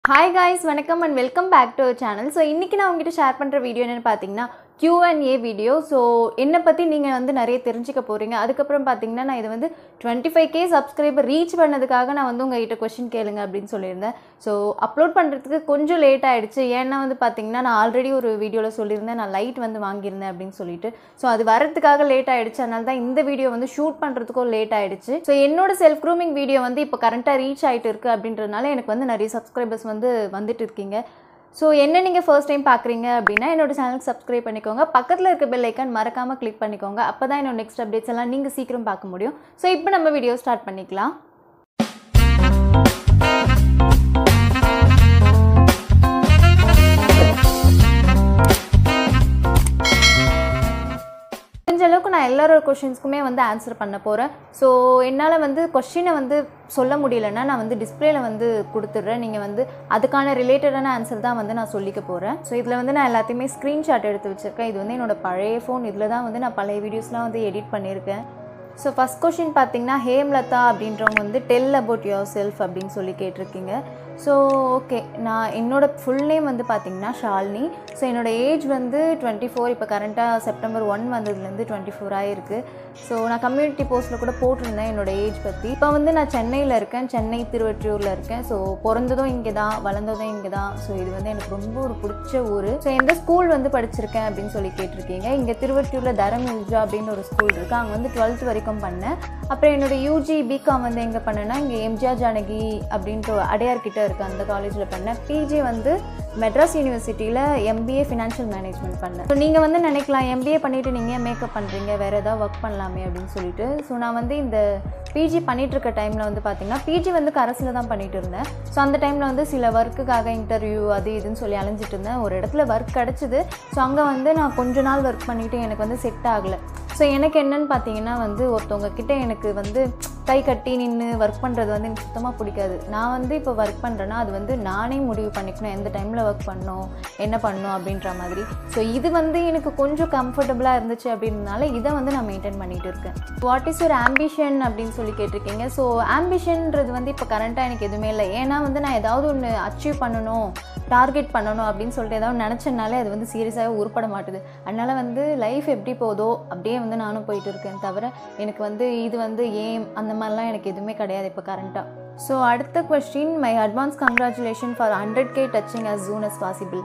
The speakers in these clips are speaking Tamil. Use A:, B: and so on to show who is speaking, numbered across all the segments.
A: ஹாய் காய்ஸ் வணக்கம் and welcome back to channel so இன்றைக்கி நான் உங்ககிட்ட ஷேர் பண்ணுற வீடியோ என்னென்னு பார்த்தீங்கன்னா Q&A வீடியோ ஸோ என்னை பற்றி நீங்கள் வந்து நிறைய தெரிஞ்சுக்க போகிறீங்க அதுக்கப்புறம் பார்த்தீங்கன்னா நான் இது வந்து twenty five K subscriber reach பண்ணதுக்காக நான் வந்து உங்ககிட்ட கொஷின் கேளுங்க அப்படின்னு சொல்லியிருந்தேன் ஸோ அப்லோட் பண்ணுறதுக்கு கொஞ்சம் லேட் ஆகிடுச்சு ஏன்னா வந்து பார்த்தீங்கன்னா நான் ஆல்ரெடி ஒரு வீடியோவில் சொல்லியிருந்தேன் நான் லைட் வந்து வாங்கியிருந்தேன் அப்படின்னு சொல்லிட்டு ஸோ அது வரதுக்காக லேட் ஆகிடுச்சு அதனால தான் இந்த வீடியோ வந்து ஷூட் பண்ணுறதுக்கும் லேட் ஆகிடுச்சு ஸோ என்னோட செல்ஃப் க்ரூமிங் வீடியோ வந்து இப்போ கரண்ட்டாக ரீச் ஆகிட்டு இருக்குது அப்படின்றதுனால எனக்கு வந்து நிறைய சப்ஸ்கிரைபர்ஸ் வந்து வந்துட்டு இருக்கீங்க ஸோ என்ன நீங்கள் ஃபர்ஸ்ட் டைம் பார்க்குறீங்க அப்படின்னா என்னோட சேனலுக்கு சப்ஸ்கிரைப் பண்ணிக்கோங்க பக்கத்தில் இருக்க பெல் ஐக்கான் மறக்காமல் கிளிக் பண்ணிக்கோங்க அப்போ தான் என்னோட நெக்ஸ்ட் அப்டேட்ஸ் எல்லாம் நீங்கள் சீக்கிரம் பார்க்க முடியும் ஸோ இப்போ நம்ம வீடியோ ஸ்டார்ட் பண்ணிக்கலாம் முடிஞ்ச அளவுக்கு நான் எல்லாரோட கொஷின்ஸ்க்குமே வந்து ஆன்சர் பண்ண போகிறேன் ஸோ என்னால் வந்து கொஷினை வந்து சொல்ல முடியலன்னா நான் வந்து டிஸ்பிளேல வந்து கொடுத்துட்றேன் நீங்கள் வந்து அதுக்கான ரிலேட்டடான ஆன்சர் தான் வந்து நான் சொல்லிக்க போகிறேன் ஸோ இதில் வந்து நான் எல்லாத்தையுமே ஸ்க்ரீன்ஷாட் எடுத்து வச்சுருக்கேன் இது வந்து என்னோட பழைய ஃபோன் இதில் தான் வந்து நான் பழைய வீடியோஸ்லாம் வந்து எடிட் பண்ணியிருக்கேன் ஸோ ஃபஸ்ட் கொஷின் பார்த்தீங்கன்னா ஹேம்லதா அப்படின்றவங்க வந்து டெல் அபவுட் யுவர் செல்ஃப் அப்படின்னு சொல்லி கேட்டிருக்கீங்க ஸோ ஓகே நான் என்னோட ஃபுல் நேம் வந்து பார்த்தீங்கன்னா ஷாலினி ஸோ என்னோடய ஏஜ் வந்து டுவெண்ட்டி ஃபோர் இப்போ கரண்ட்டாக செப்டம்பர் ஒன் வந்ததுலேருந்து டுவெண்ட்டி ஃபோர் ஆகிருக்கு ஸோ நான் கம்யூனிட்டி போஸ்ட்டில் கூட போட்டிருந்தேன் என்னோடய ஏஜ் பற்றி இப்போ வந்து நான் சென்னையில் இருக்கேன் சென்னை திருவற்றியூரில் இருக்கேன் ஸோ பிறந்ததும் இங்கே தான் வளர்ந்ததும் இங்கே தான் ஸோ இது வந்து எனக்கு ரொம்ப ஒரு பிடிச்ச ஊர் ஸோ எந்த ஸ்கூல் வந்து படிச்சிருக்கேன் அப்படின்னு சொல்லி கேட்டிருக்கீங்க இங்கே திருவற்றியூரில் தரம் இல்ஜா அப்படின்னு ஒரு ஸ்கூல் இருக்குது அங்கே வந்து டுவெல்த் வரைக்கும் பண்ணேன் அப்புறம் என்னோட யூஜி பிகாம் வந்து எங்கே பண்ணேன்னா இங்கே எம்ஜிஆர் ஜானகி அப்படின்ற அடையார் கிட்ட இருக்குது அந்த காலேஜில் பண்ணேன் பிஜி வந்து மெட்ராஸ் யூனிவர்சிட்டியில் எம்பிஏ ஃபினான்ஷியல் மேனேஜ்மெண்ட் பண்ணேன் ஸோ நீங்கள் வந்து நினைக்கலாம் எம்பிஏ பண்ணிவிட்டு நீங்கள் மேக்கப் பண்ணுறீங்க வேறு ஏதாவது ஒர்க் பண்ணலாமே அப்படின்னு சொல்லிட்டு ஸோ நான் வந்து இந்த பிஜி பண்ணிட்டு இருக்க டைமில் வந்து பார்த்தீங்கன்னா பிஜி வந்து கரஸில் தான் பண்ணிட்டு இருந்தேன் ஸோ அந்த டைமில் வந்து சில ஒர்க்குக்காக இன்டர்வியூ அது இதுன்னு சொல்லி அலைஞ்சிட்டு இருந்தேன் ஒரு இடத்துல ஒர்க் கிடச்சிது ஸோ அங்கே வந்து நான் கொஞ்ச நாள் ஒர்க் பண்ணிவிட்டு எனக்கு வந்து செட் ஆகலை ஸோ எனக்கு என்னன்னு பார்த்தீங்கன்னா வந்து ஒருத்தவங்க கிட்ட எனக்கு வந்து கை கட்டி நின்று ஒர்க் பண்ணுறது வந்து எனக்கு சுத்தமாக பிடிக்காது நான் வந்து இப்போ ஒர்க் பண்ணுறேன்னா அது வந்து நானே முடிவு பண்ணிக்கணும் எந்த டைமில் ஒர்க் பண்ணணும் என்ன பண்ணணும் அப்படின்ற மாதிரி ஸோ இது வந்து எனக்கு கொஞ்சம் கம்ஃபர்டபுளாக இருந்துச்சு அப்படின்றனால இதை வந்து நான் மெயின்டைன் பண்ணிகிட்டு இருக்கேன் வாட் இஸ் ஒரு ஆம்பிஷன் அப்படின்னு சொல்லி கேட்டிருக்கீங்க ஸோ ஆம்பிஷன்ன்றது வந்து இப்போ கரண்ட்டாக எனக்கு எதுவுமே இல்லை ஏன்னா வந்து நான் ஏதாவது ஒன்று அச்சீவ் பண்ணணும் டார்கெட் பண்ணணும் அப்படின்னு சொல்லிட்டு ஏதாவது நினச்சனாலே அது வந்து சீரியஸாகவே உருப்பட மாட்டுது அதனால் வந்து லைஃப் எப்படி போதோ அப்படியே வந்து நானும் போயிட்டு இருக்கேன் தவிர எனக்கு வந்து இது வந்து ஏம் அந்த மாதிரிலாம் எனக்கு எதுவுமே கிடையாது இப்போ கரண்ட்டாக ஸோ அடுத்த question my advance congratulation for hundred K touching as soon as possible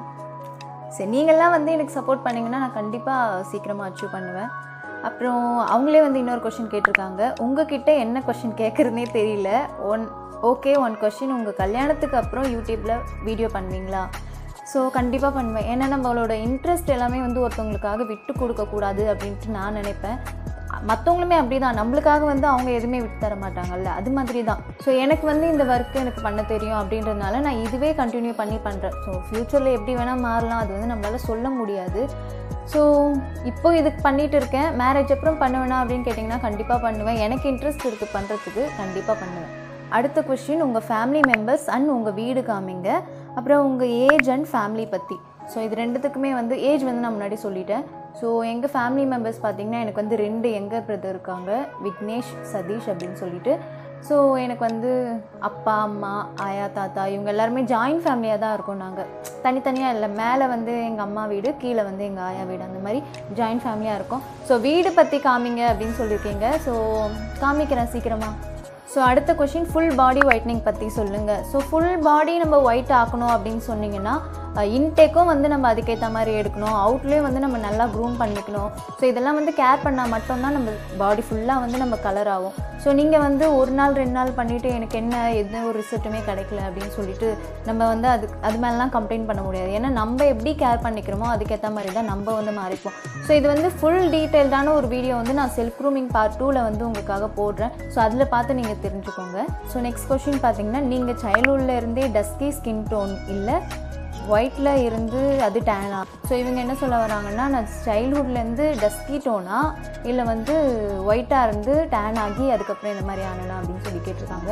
A: சரி நீங்கள்லாம் வந்து எனக்கு சப்போர்ட் பண்ணிங்கன்னா நான் கண்டிப்பாக சீக்கிரமாக அச்சீவ் பண்ணுவேன் அப்புறம் அவங்களே வந்து இன்னொரு கொஷின் கேட்டிருக்காங்க உங்ககிட்ட என்ன கொஷின் கேட்குறதுனே தெரியல ஒன் ஓகே ஒன் கொஷின் உங்கள் கல்யாணத்துக்கு அப்புறம் யூடியூப்பில் வீடியோ பண்ணுவீங்களா ஸோ கண்டிப்பாக பண்ணுவேன் ஏன்னா நம்மளோட இன்ட்ரெஸ்ட் எல்லாமே வந்து ஒருத்தவங்களுக்காக விட்டு கொடுக்கக்கூடாது அப்படின்ட்டு நான் நினைப்பேன் மற்றவங்களுமே அப்படி தான் நம்மளுக்காக வந்து அவங்க எதுவுமே விட்டு தர மாட்டாங்கல்ல அது மாதிரி தான் ஸோ எனக்கு வந்து இந்த ஒர்க்கு எனக்கு பண்ண தெரியும் அப்படின்றதுனால நான் இதுவே கண்டினியூ பண்ணி பண்ணுறேன் ஸோ ஃப்யூச்சரில் எப்படி வேணால் மாறலாம் அது வந்து நம்மளால் சொல்ல முடியாது ஸோ இப்போ இதுக்கு பண்ணிகிட்டு இருக்கேன் மேரேஜ் அப்புறம் பண்ணுவேனா அப்படின்னு கேட்டிங்கன்னா கண்டிப்பாக பண்ணுவேன் எனக்கு இன்ட்ரெஸ்ட் இருக்குது பண்ணுறதுக்கு கண்டிப்பாக பண்ணுவேன் அடுத்த கொஷின் உங்கள் ஃபேமிலி மெம்பர்ஸ் அண்ட் உங்கள் வீடு காமிங்க அப்புறம் உங்கள் ஏஜ் அண்ட் ஃபேமிலி பற்றி ஸோ இது ரெண்டுத்துக்குமே வந்து ஏஜ் வந்து நான் முன்னாடி சொல்லிட்டேன் ஸோ எங்கள் ஃபேமிலி மெம்பர்ஸ் பார்த்திங்கன்னா எனக்கு வந்து ரெண்டு எங்கள் பிரதர் இருக்காங்க விக்னேஷ் சதீஷ் அப்படின்னு சொல்லிட்டு ஸோ எனக்கு வந்து அப்பா அம்மா ஆயா தாத்தா இவங்க எல்லாருமே ஜாயின்ட் ஃபேமிலியாக தான் இருக்கோம் நாங்கள் தனித்தனியாக இல்லை மேலே வந்து எங்கள் அம்மா வீடு கீழே வந்து எங்கள் ஆயா வீடு அந்த மாதிரி ஜாயின்ட் ஃபேமிலியாக இருக்கும் ஸோ வீடு பற்றி காமிங்க அப்படின்னு சொல்லியிருக்கீங்க ஸோ காமிக்கிறேன் சீக்கிரமாக ஸோ அடுத்த கொஷின் ஃபுல் பாடி ஒயிட்னிங் பற்றி சொல்லுங்கள் ஸோ ஃபுல் பாடி நம்ம ஒயிட் ஆக்கணும் அப்படின்னு சொன்னீங்கன்னா இன்டேக்கும் வந்து நம்ம அதுக்கேற்ற மாதிரி எடுக்கணும் அவுட்லேயும் வந்து நம்ம நல்லா க்ரூம் பண்ணிக்கணும் ஸோ இதெல்லாம் வந்து கேர் பண்ணால் மட்டும்தான் நம்ம பாடி ஃபுல்லாக வந்து நம்ம கலர் ஆகும் ஸோ நீங்கள் வந்து ஒரு நாள் ரெண்டு நாள் பண்ணிவிட்டு எனக்கு என்ன எந்த ஒரு ரிசல்ட்டுமே கிடைக்கல அப்படின்னு சொல்லிட்டு நம்ம வந்து அது அது மேலாம் கம்ப்ளைண்ட் பண்ண முடியாது ஏன்னா நம்ம எப்படி கேர் பண்ணிக்கிறோமோ அதுக்கேற்ற மாதிரி தான் நம்ம வந்து மாறிப்போம் ஸோ இது வந்து ஃபுல் டீட்டெயில்டான ஒரு வீடியோ வந்து நான் செல்ஃப் க்ரூமிங் பார்ட் டூவில் வந்து உங்களுக்காக போடுறேன் ஸோ அதில் பார்த்து நீங்கள் தெரிஞ்சுக்கோங்க ஸோ நெக்ஸ்ட் கொஷின் பார்த்தீங்கன்னா நீங்கள் சைல்ட்ஹுட்டில் இருந்தே டஸ்கி ஸ்கின் டோன் இல்லை ஒயிட்டில் இருந்து அது டேனா ஸோ இவங்க என்ன சொல்ல வராங்கன்னா நான் சைல்ட்ஹுட்லேருந்து டஸ்கி டோனா இல்லை வந்து ஒயிட்டாக இருந்து டேன் ஆகி அதுக்கப்புறம் இந்த மாதிரி ஆனனா அப்படின்னு சொல்லி கேட்டிருக்காங்க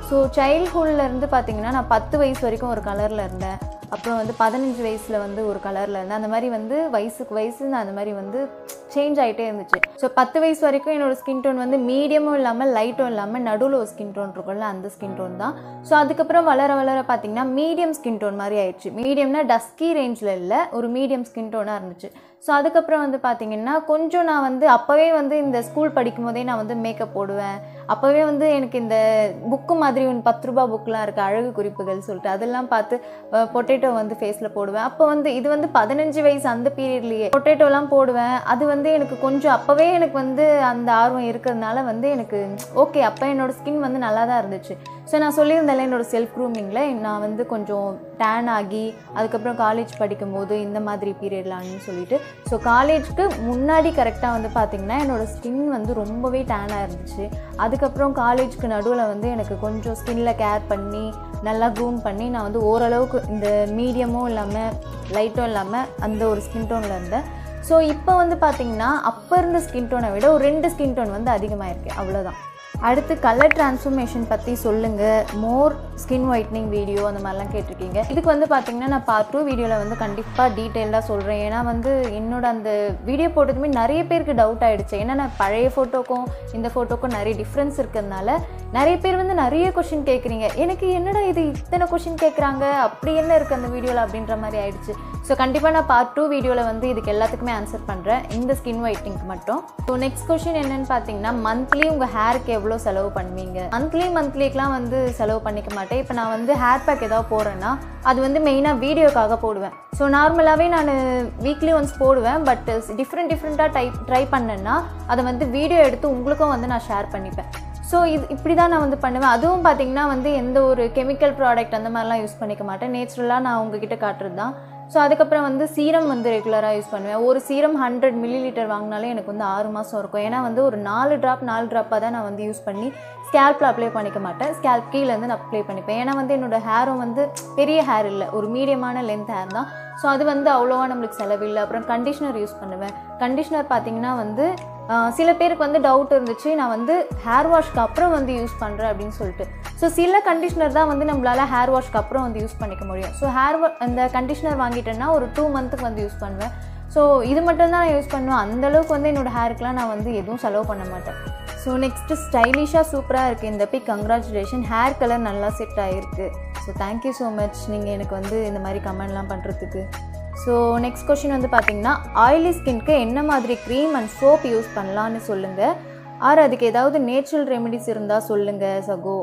A: ஸோ சைல்ட்ஹுட்லேருந்து பார்த்தீங்கன்னா நான் பத்து வயசு வரைக்கும் ஒரு கலரில் இருந்தேன் அப்புறம் வந்து பதினஞ்சு வயசில் வந்து ஒரு கலரில் இருந்தேன் அந்த மாதிரி வந்து வயசுக்கு வயசு நான் அந்த மாதிரி வந்து சேஞ்ச் ஆகிட்டே இருந்துச்சு ஸோ பத்து வயசு வரைக்கும் என்னோட ஸ்கின் டோன் வந்து மீடியமும் இல்லாமல் லைட்டும் இல்லாமல் நடுவில் ஒரு ஸ்கின் டோன் இருக்கும்ல அந்த ஸ்கின் டோன் தான் ஸோ அதுக்கப்புறம் வளர வளர பார்த்தீங்கன்னா மீடியம் ஸ்கின் டோன் மாதிரி ஆயிடுச்சு மீடியம்னா டஸ்கி ரேஞ்சில் இல்லை ஒரு மீடியம் ஸ்கின் டோனாக இருந்துச்சு ஸோ அதுக்கப்புறம் வந்து பார்த்தீங்கன்னா கொஞ்சம் நான் வந்து அப்போவே வந்து இந்த ஸ்கூல் படிக்கும் போதே நான் வந்து மேக்கப் போடுவேன் அப்போவே வந்து எனக்கு இந்த புக்கு மாதிரி ஒன்று பத்து ரூபா புக்கெலாம் இருக்குது அழகு குறிப்புகள் சொல்லிட்டு அதெல்லாம் பார்த்து பொட்டேட்டோ வந்து ஃபேஸில் போடுவேன் அப்போ வந்து இது வந்து பதினஞ்சு வயசு அந்த பீரியட்லேயே பொட்டேட்டோலாம் போடுவேன் அது வந்து எனக்கு கொஞ்சம் அப்போவே எனக்கு வந்து அந்த ஆர்வம் இருக்கிறதுனால வந்து எனக்கு ஓகே அப்போ என்னோட ஸ்கின் வந்து நல்லா தான் இருந்துச்சு ஸோ நான் சொல்லியிருந்தேன்ல என்னோட செல்ஃப் க்ரூமிங்கில் நான் வந்து கொஞ்சம் டேன் ஆகி அதுக்கப்புறம் காலேஜ் படிக்கும்போது இந்த மாதிரி பீரியட்லான்னு சொல்லிட்டு ஸோ காலேஜ்க்கு முன்னாடி கரெக்டாக வந்து பார்த்திங்கன்னா என்னோடய ஸ்கின் வந்து ரொம்பவே டேனாக இருந்துச்சு அதுக்கப்புறம் காலேஜ்க்கு நடுவில் வந்து எனக்கு கொஞ்சம் ஸ்கின்ல கேர் பண்ணி நல்லா க்ரூம் பண்ணி நான் வந்து ஓரளவுக்கு இந்த மீடியமும் இல்லாமல் லைட்டும் இல்லாமல் அந்த ஒரு ஸ்கின் டோனில் இருந்தேன் ஸோ இப்போ வந்து பார்த்திங்கன்னா அப்போ இருந்த ஸ்கின் டோனை விட ஒரு ரெண்டு ஸ்கின் டோன் வந்து அதிகமாயிருக்கு அவ்வளோதான் அடுத்து கலர் டிரான்ஸ்ஃபர்மேஷன் பற்றி சொல்லுங்கள் மோர் ஸ்கின் ஒயிட்னிங் வீடியோ அந்த மாதிரிலாம் கேட்டிருக்கீங்க இதுக்கு வந்து பார்த்தீங்கன்னா நான் பார்ட் டூ வீடியோவில் வந்து கண்டிப்பாக டீட்டெயிலாக சொல்கிறேன் ஏன்னா வந்து என்னோட அந்த வீடியோ போட்டதுமே நிறைய பேருக்கு டவுட் ஆகிடுச்சு ஏன்னா நான் பழைய ஃபோட்டோக்கும் இந்த ஃபோட்டோக்கும் நிறைய டிஃப்ரென்ஸ் இருக்கிறதுனால நிறைய பேர் வந்து நிறைய கொஷின் கேட்குறீங்க எனக்கு என்னடா இது இத்தனை கொஷின் கேட்குறாங்க அப்படி என்ன இருக்குது அந்த வீடியோவில் அப்படின்ற மாதிரி ஆயிடுச்சு ஸோ கண்டிப்பாக நான் பார்ட் டூ வீடியோவில் வந்து இதுக்கு எல்லாத்துக்குமே ஆன்சர் பண்ணுறேன் இந்த ஸ்கின் ஒயிட்டிங்க்கு மட்டும் ஸோ நெக்ஸ்ட் கொஷின் என்னன்னு பார்த்தீங்கன்னா மந்த்லி உங்கள் ஹேருக்கு எவ்வளோ செலவு பண்ணுவீங்க மந்த்லி மந்த்லிக்கெலாம் வந்து செலவு பண்ணிக்க மாட்டேன் இப்போ நான் வந்து ஹேர் பேக் ஏதாவது போடுறேன்னா அது வந்து மெயினாக வீடியோக்காக போடுவேன் ஸோ நார்மலாகவே நான் வீக்லி ஒன்ஸ் போடுவேன் பட் டிஃப்ரெண்ட் டிஃப்ரெண்ட்டாக டைப் ட்ரை பண்ணேன்னா அதை வந்து வீடியோ எடுத்து உங்களுக்கும் வந்து நான் ஷேர் பண்ணிப்பேன் ஸோ இது இப்படி தான் நான் வந்து பண்ணுவேன் அதுவும் பார்த்தீங்கன்னா வந்து எந்த ஒரு கெமிக்கல் ப்ராடக்ட் அந்த மாதிரிலாம் யூஸ் பண்ணிக்க மாட்டேன் நேச்சுரலாக நான் உங்ககிட்ட காட்டுறது தான் ஸோ அதுக்கப்புறம் வந்து சீரம் வந்து ரெகுலராக யூஸ் பண்ணுவேன் ஒரு சீரம் ஹண்ட்ரட் மில்லி லிட்டர் வாங்கினாலே எனக்கு வந்து ஆறு மாதம் இருக்கும் ஏன்னா வந்து ஒரு நாலு ட்ராப் நாலு ட்ராப்பாக தான் நான் வந்து யூஸ் பண்ணி ஸ்கேல்பில் அப்ளை பண்ணிக்க மாட்டேன் ஸ்கேல்ப் கீழேருந்து நான் அப்ளை பண்ணிப்பேன் ஏன்னா வந்து என்னோடய ஹேரும் வந்து பெரிய ஹேர் இல்லை ஒரு மீடியமான லென்த் ஹேர் தான் ஸோ அது வந்து அவ்வளோவா நம்மளுக்கு செலவில்லை அப்புறம் கண்டிஷ்னர் யூஸ் பண்ணுவேன் கண்டிஷ்னர் பார்த்தீங்கன்னா வந்து ஆஹ் சில பேருக்கு வந்து டவுட் இருந்துச்சு நான் வந்து ஹேர் வாஷ்க்கு அப்புறம் வந்து யூஸ் பண்ணுறேன் அப்படின்னு சொல்லிட்டு ஸோ சில கண்டிஷ்னர் தான் வந்து நம்மளால் ஹேர் வாஷ்க்கு அப்புறம் வந்து யூஸ் பண்ணிக்க முடியும் ஸோ ஹேர் அந்த கண்டிஷ்னர் வாங்கிட்டேன்னா ஒரு டூ மந்த்துக்கு வந்து யூஸ் பண்ணுவேன் ஸோ இது மட்டும் தான் நான் யூஸ் பண்ணுவேன் அந்தளவுக்கு வந்து என்னோடய ஹேருக்குலாம் நான் வந்து எதுவும் செலவு பண்ண மாட்டேன் ஸோ நெக்ஸ்ட்டு ஸ்டைலிஷாக சூப்பராக இருக்குது இந்த பிக் கங்க்ராச்சுலேஷன் ஹேர் கலர் நல்லா செட் ஆகிருக்கு ஸோ தேங்க்யூ ஸோ மச் நீங்கள் எனக்கு வந்து இந்த மாதிரி கமெண்ட்லாம் பண்ணுறதுக்கு ஸோ நெக்ஸ்ட் கொஷின் வந்து பார்த்தீங்கன்னா ஆயிலி ஸ்கின்க்கு என்ன மாதிரி க்ரீம் அண்ட் சோப் யூஸ் பண்ணலான்னு சொல்லுங்கள் ஆர் அதுக்கு ஏதாவது நேச்சுரல் ரெமெடிஸ் இருந்தால் சொல்லுங்கள் சகோ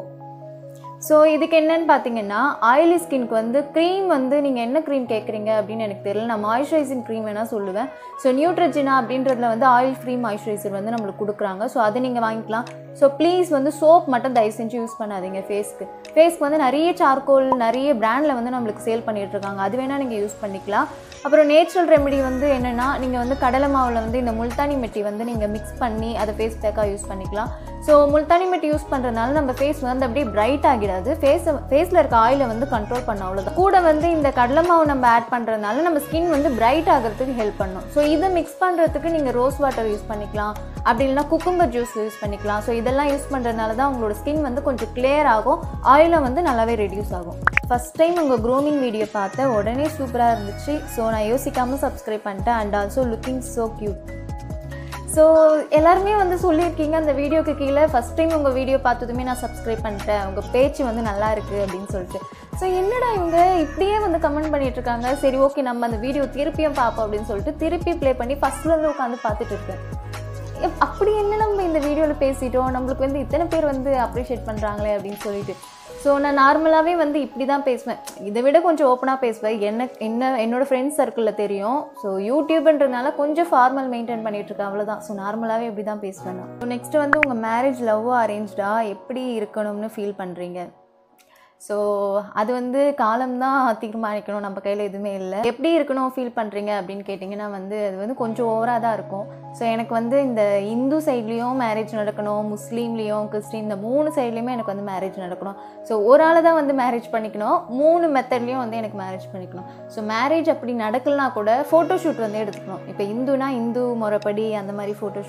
A: ஸோ இதுக்கு என்னன்னு பார்த்தீங்கன்னா ஆயிலி ஸ்கின்க்கு வந்து க்ரீம் வந்து நீங்கள் என்ன க்ரீம் கேட்குறீங்க அப்படின்னு எனக்கு தெரியல நான் மாய்ஸ்சரைசிங் க்ரீம் வேணால் சொல்லுவேன் ஸோ நியூட்ரஜினா அப்படின்றதுல வந்து ஆயில் ஃப்ரீ மாய்ஸ்சரைசர் வந்து நம்மளுக்கு கொடுக்குறாங்க ஸோ அதை நீங்கள் வாங்கிக்கலாம் ஸோ ப்ளீஸ் வந்து சோப் மட்டும் தயவு செஞ்சு யூஸ் பண்ணாதீங்க ஃபேஸ்க்கு ஃபேஸ்க்கு வந்து நிறைய சார்கோல் நிறைய பிராண்டில் வந்து நம்மளுக்கு சேல் பண்ணிட்டு இருக்காங்க அது வேணால் நீங்கள் யூஸ் பண்ணிக்கலாம் அப்புறம் நேச்சுரல் ரெமெடி வந்து என்னென்னா நீங்கள் வந்து கடலை மாவில் வந்து இந்த முல்தானி மெட்டி வந்து நீங்கள் மிக்ஸ் பண்ணி அதை ஃபேஸ் பேக்காக யூஸ் பண்ணிக்கலாம் ஸோ முல்தானி மெட்டி யூஸ் பண்ணுறதுனால நம்ம ஃபேஸ் வந்து அப்படியே பிரைட் ஆகிடாது ஃபேஸை ஃபேஸில் இருக்க ஆயிலை வந்து கண்ட்ரோல் பண்ண அவ்வளோதான் கூட வந்து இந்த கடலை மாவு நம்ம ஆட் பண்ணுறதுனால நம்ம ஸ்கின் வந்து பிரைட் ஆகிறதுக்கு ஹெல்ப் பண்ணும் ஸோ இதை மிக்ஸ் பண்ணுறதுக்கு நீங்கள் ரோஸ் வாட்டர் யூஸ் பண்ணிக்கலாம் அப்படி இல்லைனா குக்கும்பர் ஜூஸ் யூஸ் பண்ணிக்கலாம் ஸோ இதெல்லாம் யூஸ் பண்ணுறதுனால தான் உங்களோட ஸ்கின் வந்து கொஞ்சம் கிளியர் ஆகும் ஆயிலும் வந்து நல்லாவே ரெடியூஸ் ஆகும் ஃபஸ்ட் டைம் உங்கள் க்ரூமிங் வீடியோ பார்த்தேன் உடனே சூப்பராக இருந்துச்சு ஸோ நான் யோசிக்காமல் சப்ஸ்கிரைப் பண்ணிட்டேன் and also looking so cute so எல்லாருமே வந்து சொல்லியிருக்கீங்க அந்த வீடியோக்கு கீழே ஃபஸ்ட் டைம் உங்கள் வீடியோ பார்த்ததுமே நான் சப்ஸ்கிரைப் பண்ணிட்டேன் உங்கள் பேச்சு வந்து நல்லா இருக்குது அப்படின்னு சொல்லிட்டு ஸோ என்னடா இவங்க இப்படியே வந்து கமெண்ட் பண்ணிட்டு இருக்காங்க சரி ஓகே நம்ம அந்த வீடியோ திருப்பியும் பார்ப்போம் அப்படின்னு சொல்லிட்டு திருப்பி ப்ளே பண்ணி ஃபஸ்ட்லேருந்து உட்காந்து பார்த்துட்டு இருக்கேன் எப்- அப்படி என்ன நம்ம இந்த வீடியோவில் பேசிட்டோம் நம்மளுக்கு வந்து இத்தனை பேர் வந்து அப்ரிஷியேட் பண்ணுறாங்களே அப்படின்னு சொல்லிட்டு ஸோ நான் நார்மலாகவே வந்து இப்படி தான் பேசுவேன் இதை விட கொஞ்சம் ஓப்பனாக பேசுவேன் என்ன என்ன என்னோடய ஃப்ரெண்ட்ஸ் சர்க்கிளில் தெரியும் ஸோ யூடியூப்ன்றதுனால கொஞ்சம் ஃபார்மல் மெயின்டைன் பண்ணிட்டு இருக்கேன் அவ்வளோதான் ஸோ நார்மலாகவே இப்படி தான் பேசுவேன் நான் ஸோ நெக்ஸ்ட் வந்து உங்கள் மேரேஜ் லவ் அரேஞ்ச்டா எப்படி இருக்கணும்னு ஃபீல் பண்ணுறீங்க ஸோ அது வந்து காலம்தான் தீர்மானிக்கணும் நம்ம கையில் எதுவுமே இல்லை எப்படி இருக்கணும் ஃபீல் பண்ணுறீங்க அப்படின்னு கேட்டிங்கன்னா வந்து அது வந்து கொஞ்சம் ஓவராக தான் இருக்கும் ஸோ எனக்கு வந்து இந்த இந்து சைட்லேயும் மேரேஜ் நடக்கணும் முஸ்லீம்லேயும் கிறிஸ்டின் இந்த மூணு சைட்லேயுமே எனக்கு வந்து மேரேஜ் நடக்கணும் ஸோ ஒரு ஆளை தான் வந்து மேரேஜ் பண்ணிக்கணும் மூணு மெத்தட்லேயும் வந்து எனக்கு மேரேஜ் பண்ணிக்கணும் ஸோ மேரேஜ் அப்படி நடக்கலனா கூட ஃபோட்டோஷூட் வந்து எடுத்துக்கணும் இப்போ இந்துனா இந்து முறைப்படி அந்த மாதிரி ஃபோட்டோஷூட்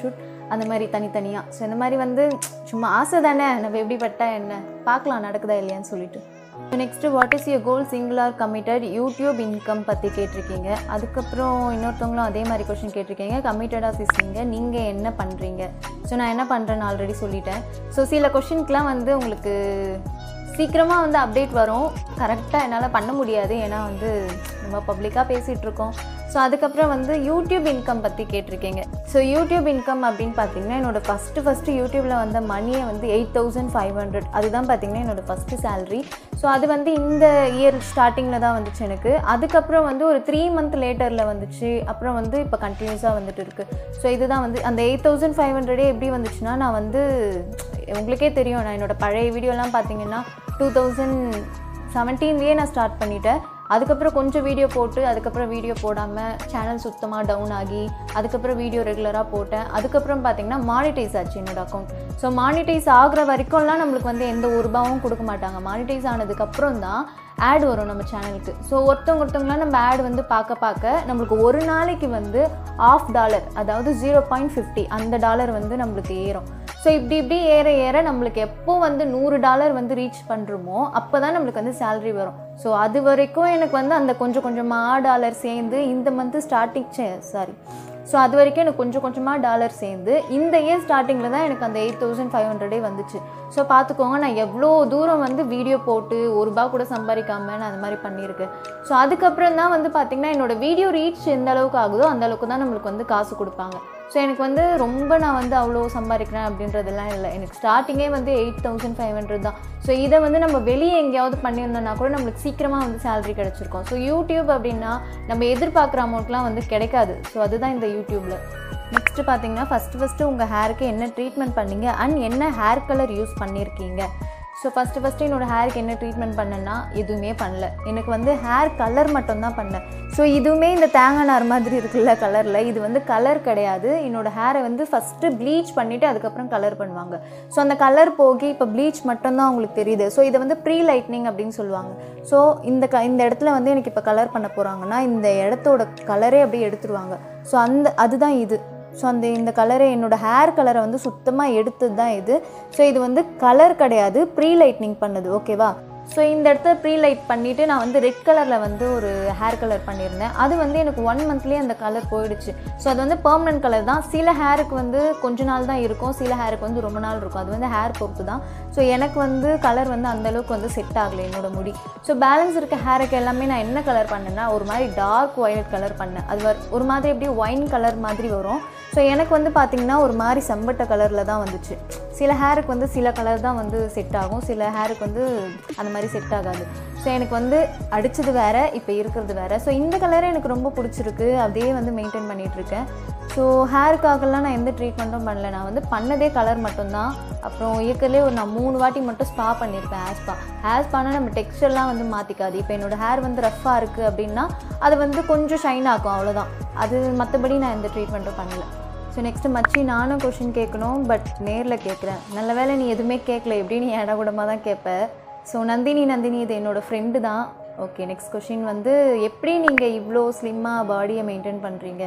A: அந்த மாதிரி தனித்தனியாக ஸோ இந்த மாதிரி வந்து சும்மா ஆசை தானே நம்ம எப்படி பட்டா என்ன பார்க்கலாம் நடக்குதா இல்லையான்னு சொல்லிட்டு next what is you goal singular committed YouTube income பற்றி கேட்டிருக்கீங்க அதுக்கப்புறம் இன்னொருத்தவங்களும் அதே மாதிரி கொஷின் கேட்டிருக்கீங்க கமிட்டடாக சிஸ்டிங்க நீங்கள் என்ன பண்ணுறீங்க ஸோ நான் என்ன பண்ணுறேன்னு ஆல்ரெடி சொல்லிட்டேன் ஸோ சில கொஷினுக்குலாம் வந்து உங்களுக்கு சீக்கிரமாக வந்து அப்டேட் வரும் கரெக்டாக என்னால் பண்ண முடியாது ஏன்னா வந்து நம்ம பப்ளிக்காக பேசிகிட்டு இருக்கோம் ஸோ அதுக்கப்புறம் வந்து யூடியூப் இன்கம் பற்றி கேட்டிருக்கீங்க ஸோ யூடியூப் இன்கம் அப்படின்னு பார்த்தீங்கன்னா என்னோட ஃபஸ்ட்டு ஃபஸ்ட்டு யூடியூப்பில் வந்த மணியை வந்து எயிட் தௌசண்ட் ஃபைவ் ஹண்ட்ரட் அதுதான் பார்த்தீங்கன்னா என்னோட ஃபஸ்ட்டு சேலரி ஸோ அது வந்து இந்த இயர் ஸ்டார்டிங்கில் தான் வந்துச்சு எனக்கு அதுக்கப்புறம் வந்து ஒரு த்ரீ மந்த் லேட்டரில் வந்துச்சு அப்புறம் வந்து இப்போ கண்டினியூஸாக வந்துட்டு இருக்குது ஸோ இதுதான் வந்து அந்த எயிட் தௌசண்ட் ஃபைவ் ஹண்ட்ரடே எப்படி வந்துச்சுன்னா நான் வந்து உங்களுக்கே தெரியும் நான் என்னோட பழைய வீடியோலாம் பார்த்தீங்கன்னா டூ தௌசண்ட் செவன்டீன்லேயே நான் ஸ்டார்ட் பண்ணிட்டேன் அதுக்கப்புறம் கொஞ்சம் வீடியோ போட்டு அதுக்கப்புறம் வீடியோ போடாமல் சேனல் சுத்தமாக டவுன் ஆகி அதுக்கப்புறம் வீடியோ ரெகுலராக போட்டேன் அதுக்கப்புறம் பார்த்தீங்கன்னா மானிட்டைஸ் ஆச்சு என்னோட அக்கௌண்ட் ஸோ மானிட்டைஸ் ஆகுற வரைக்கும்லாம் நம்மளுக்கு வந்து எந்த ஒரு ரூபாவும் கொடுக்க மாட்டாங்க மானிட்டைஸ் ஆனதுக்கப்புறம் தான் ஆட் வரும் நம்ம சேனலுக்கு ஸோ ஒருத்தவங்க ஒருத்தவங்களாம் நம்ம ஆட் வந்து பார்க்க பார்க்க நம்மளுக்கு ஒரு நாளைக்கு வந்து ஆஃப் டாலர் அதாவது ஜீரோ பாயிண்ட் ஃபிஃப்டி அந்த டாலர் வந்து நம்மளுக்கு ஏறும் ஸோ இப்படி இப்படி ஏற ஏற நம்மளுக்கு எப்போ வந்து நூறு டாலர் வந்து ரீச் பண்ணுறோமோ அப்போ தான் நம்மளுக்கு வந்து சேலரி வரும் ஸோ அது வரைக்கும் எனக்கு வந்து அந்த கொஞ்சம் கொஞ்சமாக டாலர் சேர்ந்து இந்த மந்த்து ஸ்டார்டிங் சாரி ஸோ அது வரைக்கும் எனக்கு கொஞ்சம் கொஞ்சமாக டாலர் சேர்ந்து இந்த இயர் ஸ்டார்டிங்கில் தான் எனக்கு அந்த எயிட் தௌசண்ட் ஃபைவ் ஹண்ட்ரடே வந்துச்சு ஸோ பார்த்துக்கோங்க நான் எவ்வளோ தூரம் வந்து வீடியோ போட்டு ஒரு ரூபா கூட சம்பாதிக்காமல் நான் அந்த மாதிரி பண்ணியிருக்கேன் ஸோ அதுக்கப்புறம் தான் வந்து பார்த்திங்கன்னா என்னோடய வீடியோ ரீச் எந்த அளவுக்கு ஆகுதோ அந்த அளவுக்கு தான் நம்மளுக்கு வந்து காசு கொடுப்பாங்க ஸோ எனக்கு வந்து ரொம்ப நான் வந்து அவ்வளோ சம்பாதிக்கிறேன் அப்படின்றதெல்லாம் இல்லை எனக்கு ஸ்டார்டிங்கே வந்து எயிட் தௌசண்ட் ஃபைவ் ஹண்ட்ரட் தான் ஸோ இதை வந்து நம்ம வெளியே எங்கேயாவது பண்ணியிருந்தோம்னா கூட நம்மளுக்கு சீக்கிரமாக வந்து சேலரி கிடச்சிருக்கும் ஸோ யூடியூப் அப்படின்னா நம்ம எதிர்பார்க்குற அமௌண்ட்லாம் வந்து கிடைக்காது ஸோ அதுதான் இந்த யூடியூப்பில் நெக்ஸ்ட்டு பார்த்தீங்கன்னா ஃபஸ்ட்டு ஃபஸ்ட்டு உங்கள் ஹேருக்கு என்ன ட்ரீட்மெண்ட் பண்ணீங்க அண்ட் என்ன ஹேர் கலர் யூஸ் பண்ணியிருக்கீங்க ஸோ ஃபஸ்ட்டு ஃபஸ்ட்டு என்னோடய ஹேருக்கு என்ன ட்ரீட்மெண்ட் பண்ணேன்னா எதுவுமே பண்ணல எனக்கு வந்து ஹேர் கலர் மட்டும்தான் பண்ணேன் ஸோ இதுவுமே இந்த தேங்காய் நார் மாதிரி இருக்குல்ல கலரில் இது வந்து கலர் கிடையாது என்னோடய ஹேரை வந்து ஃபஸ்ட்டு ப்ளீச் பண்ணிவிட்டு அதுக்கப்புறம் கலர் பண்ணுவாங்க ஸோ அந்த கலர் போகி இப்போ ப்ளீச் மட்டும்தான் உங்களுக்கு தெரியுது ஸோ இதை வந்து ப்ரீ லைட்னிங் அப்படின்னு சொல்லுவாங்க ஸோ இந்த க இந்த இடத்துல வந்து எனக்கு இப்போ கலர் பண்ண போகிறாங்கன்னா இந்த இடத்தோட கலரே அப்படியே எடுத்துருவாங்க ஸோ அந்த அதுதான் இது ஸோ அந்த இந்த கலரை என்னோடய ஹேர் கலரை வந்து சுத்தமாக எடுத்தது தான் இது ஸோ இது வந்து கலர் கிடையாது ப்ரீ லைட்னிங் பண்ணுது ஓகேவா ஸோ இந்த இடத்துல ப்ரீ லைட் பண்ணிவிட்டு நான் வந்து ரெட் கலரில் வந்து ஒரு ஹேர் கலர் பண்ணியிருந்தேன் அது வந்து எனக்கு ஒன் மந்த்லேயே அந்த கலர் போயிடுச்சு ஸோ அது வந்து பெர்மனன்ட் கலர் தான் சில ஹேருக்கு வந்து கொஞ்ச நாள் தான் இருக்கும் சில ஹேருக்கு வந்து ரொம்ப நாள் இருக்கும் அது வந்து ஹேர் பொறுத்து தான் ஸோ எனக்கு வந்து கலர் வந்து அந்தளவுக்கு வந்து செட் ஆகலை என்னோட முடி ஸோ பேலன்ஸ் இருக்க ஹேருக்கு எல்லாமே நான் என்ன கலர் பண்ணேன்னா ஒரு மாதிரி டார்க் வயலட் கலர் பண்ணேன் அது வ- ஒரு மாதிரி அப்படியே ஒயின் கலர் மாதிரி வரும் ஸோ எனக்கு வந்து பார்த்திங்கன்னா ஒரு மாதிரி செம்பட்ட கலரில் தான் வந்துச்சு சில ஹேருக்கு வந்து சில கலர் தான் வந்து செட் ஆகும் சில ஹேருக்கு வந்து அந்த மாதிரி செட் ஆகாது ஸோ எனக்கு வந்து அடித்தது வேறு இப்போ இருக்கிறது வேறு ஸோ இந்த கலரே எனக்கு ரொம்ப பிடிச்சிருக்கு அப்படியே வந்து மெயின்டைன் பண்ணிகிட்டு இருக்கேன் ஸோ ஹேருக்காகலாம் நான் எந்த ட்ரீட்மெண்ட்டும் பண்ணல நான் வந்து பண்ணதே கலர் மட்டும்தான் அப்புறம் இருக்கிறதுலே ஒரு நான் மூணு வாட்டி மட்டும் ஸ்பா பண்ணியிருப்பேன் ஹேர் ஸ்பா ஹேர் ஸ்பானா நம்ம டெக்ஸ்டர்லாம் வந்து மாற்றிக்காது இப்போ என்னோடய ஹேர் வந்து ரஃப்பாக இருக்குது அப்படின்னா அது வந்து கொஞ்சம் ஷைன் ஆகும் அவ்வளோதான் அது மற்றபடி நான் எந்த ட்ரீட்மெண்ட்டும் பண்ணல ஸோ நெக்ஸ்ட்டு மச்சி நானும் கொஷின் கேட்கணும் பட் நேரில் கேட்குறேன் நல்ல வேளை நீ எதுவுமே கேட்கல எப்படி நீ இடகுடமாக தான் கேட்ப ஸோ நந்தினி நந்தினி இது என்னோட ஃப்ரெண்டு தான் ஓகே நெக்ஸ்ட் கொஷின் வந்து எப்படி நீங்கள் இவ்வளோ ஸ்லிம்மாக பாடியை மெயின்டைன் பண்ணுறீங்க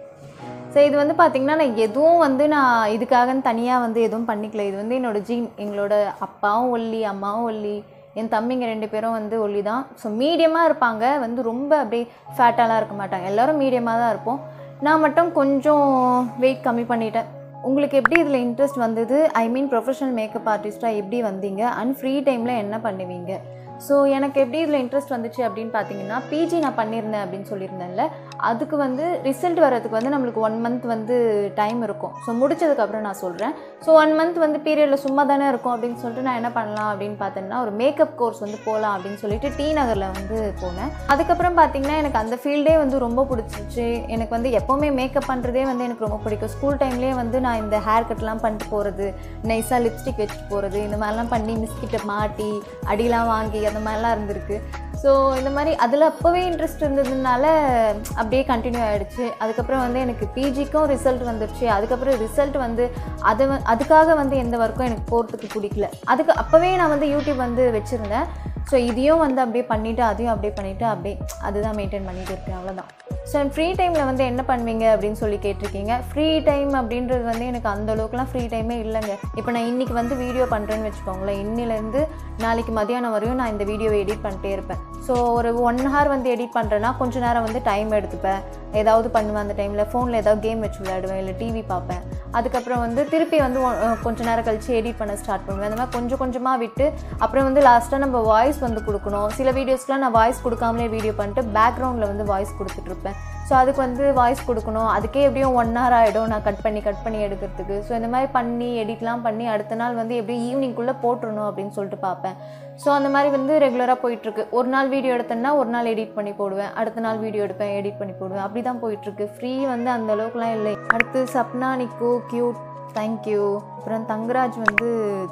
A: ஸோ இது வந்து பார்த்திங்கன்னா நான் எதுவும் வந்து நான் இதுக்காக தனியாக வந்து எதுவும் பண்ணிக்கல இது வந்து என்னோட ஜீன் எங்களோட அப்பாவும் ஒல்லி அம்மாவும் ஒல்லி என் தம்பிங்க ரெண்டு பேரும் வந்து ஒல்லி தான் ஸோ மீடியமாக இருப்பாங்க வந்து ரொம்ப அப்படியே ஃபேட்டாலாம் இருக்க மாட்டாங்க எல்லாரும் மீடியமாக தான் இருப்போம் நான் மட்டும் கொஞ்சம் வெயிட் கம்மி பண்ணிட்டேன் உங்களுக்கு எப்படி இதில் இன்ட்ரெஸ்ட் வந்தது ஐ மீன் ப்ரொஃபஷனல் மேக்கப் ஆர்டிஸ்ட்டாக எப்படி வந்தீங்க அண்ட் ஃப்ரீ டைமில் என்ன பண்ணுவீங்க ஸோ எனக்கு எப்படி இதில் இன்ட்ரெஸ்ட் வந்துச்சு அப்படின்னு பார்த்தீங்கன்னா பிஜி நான் பண்ணியிருந்தேன் அப்படின்னு சொல்லியிருந்தேன்ல அதுக்கு வந்து ரிசல்ட் வர்றதுக்கு வந்து நம்மளுக்கு ஒன் மந்த் வந்து டைம் இருக்கும் ஸோ முடிச்சதுக்கப்புறம் நான் சொல்கிறேன் ஸோ ஒன் மந்த் வந்து பீரியடில் சும்மா தானே இருக்கும் அப்படின்னு சொல்லிட்டு நான் என்ன பண்ணலாம் அப்படின்னு பார்த்தேன்னா ஒரு மேக்கப் கோர்ஸ் வந்து போகலாம் அப்படின்னு சொல்லிட்டு டி நகரில் வந்து போனேன் அதுக்கப்புறம் பார்த்தீங்கன்னா எனக்கு அந்த ஃபீல்டே வந்து ரொம்ப பிடிச்சிச்சு எனக்கு வந்து எப்போவுமே மேக்கப் பண்ணுறதே வந்து எனக்கு ரொம்ப பிடிக்கும் ஸ்கூல் டைம்லேயே வந்து நான் இந்த ஹேர் கட்லாம் பண்ணிட்டு போகிறது நைஸாக லிப்ஸ்டிக் வச்சுட்டு போகிறது இந்த மாதிரிலாம் பண்ணி மிஸ்கிட்ட மாட்டி அடிலாம் வாங்கி அந்த மாதிரிலாம் இருந்திருக்கு ஸோ இந்த மாதிரி அதில் அப்போவே இன்ட்ரெஸ்ட் இருந்ததுனால அப்படியே கண்டினியூ ஆகிடுச்சு அதுக்கப்புறம் வந்து எனக்கு பிஜிக்கும் ரிசல்ட் வந்துடுச்சு அதுக்கப்புறம் ரிசல்ட் வந்து அதை வ- அதுக்காக வந்து எந்த ஒர்க்கும் எனக்கு போகிறதுக்கு பிடிக்கல அதுக்கு அப்போவே நான் வந்து யூடியூப் வந்து வச்சுருந்தேன் ஸோ இதையும் வந்து அப்படியே பண்ணிவிட்டு அதையும் அப்படியே பண்ணிவிட்டு அப்படியே அதுதான் மெயின்டைன் பண்ணிட்டு இருக்கேன் அவ்வளோதான் ஸோ ஃப்ரீ டைமில் வந்து என்ன பண்ணுவீங்க அப்படின்னு சொல்லி கேட்டிருக்கீங்க ஃப்ரீ டைம் அப்படின்றது வந்து எனக்கு அந்த அளவுக்குலாம் ஃப்ரீ டைமே இல்லைங்க இப்போ நான் இன்றைக்கி வந்து வீடியோ பண்ணுறேன்னு வச்சுக்கோங்களேன் இன்னிலேருந்து நாளைக்கு மதியானம் வரையும் நான் இந்த வீடியோவை எடிட் பண்ணிட்டே இருப்பேன் ஸோ ஒரு ஒன் ஹவர் வந்து எடிட் பண்ணுறேன்னா கொஞ்ச நேரம் வந்து டைம் எடுத்துப்பேன் ஏதாவது பண்ணுவேன் அந்த டைமில் ஃபோனில் ஏதாவது கேம் வச்சு விளையாடுவேன் இல்லை டிவி பார்ப்பேன் அதுக்கப்புறம் வந்து திருப்பி வந்து ஒ- அஹ் கொஞ்ச நேரம் கழிச்சு எடிட் பண்ண ஸ்டார்ட் பண்ணுவேன் அந்த மாதிரி கொஞ்சம் கொஞ்சமாக விட்டு அப்புறம் வந்து லாஸ்ட்டாக நம்ம வாய்ஸ் வந்து கொடுக்கணும் சில வீடியோஸ்க்குலாம் நான் வாய்ஸ் கொடுக்காமலே வீடியோ பண்ணிட்டு பேக்ரவுண்டில் வந்து வாய்ஸ் கொடுத்துட்ருப்பேன் ஸோ அதுக்கு வந்து வாய்ஸ் கொடுக்கணும் அதுக்கே எப்படியும் ஒன் ஹவர் ஆகிடும் நான் கட் பண்ணி கட் பண்ணி எடுக்கிறதுக்கு ஸோ இந்த மாதிரி பண்ணி எடிட்லாம் பண்ணி அடுத்த நாள் வந்து எப்படியும் ஈவினிங்குள்ளே போட்டுறணும் அப்படின்னு சொல்லிட்டு பார்ப்பேன் ஸோ அந்த மாதிரி வந்து ரெகுலராக போயிட்டுருக்கு ஒரு நாள் வீடியோ எடுத்தேன்னா ஒரு நாள் எடிட் பண்ணி போடுவேன் அடுத்த நாள் வீடியோ எடுப்பேன் எடிட் பண்ணி போடுவேன் அப்படி தான் போயிட்டுருக்கு ஃப்ரீ வந்து அந்த அளவுக்குலாம் இல்லை அடுத்து சப்னா நிக்கு கியூட் தேங்க்யூ அப்புறம் தங்கராஜ் வந்து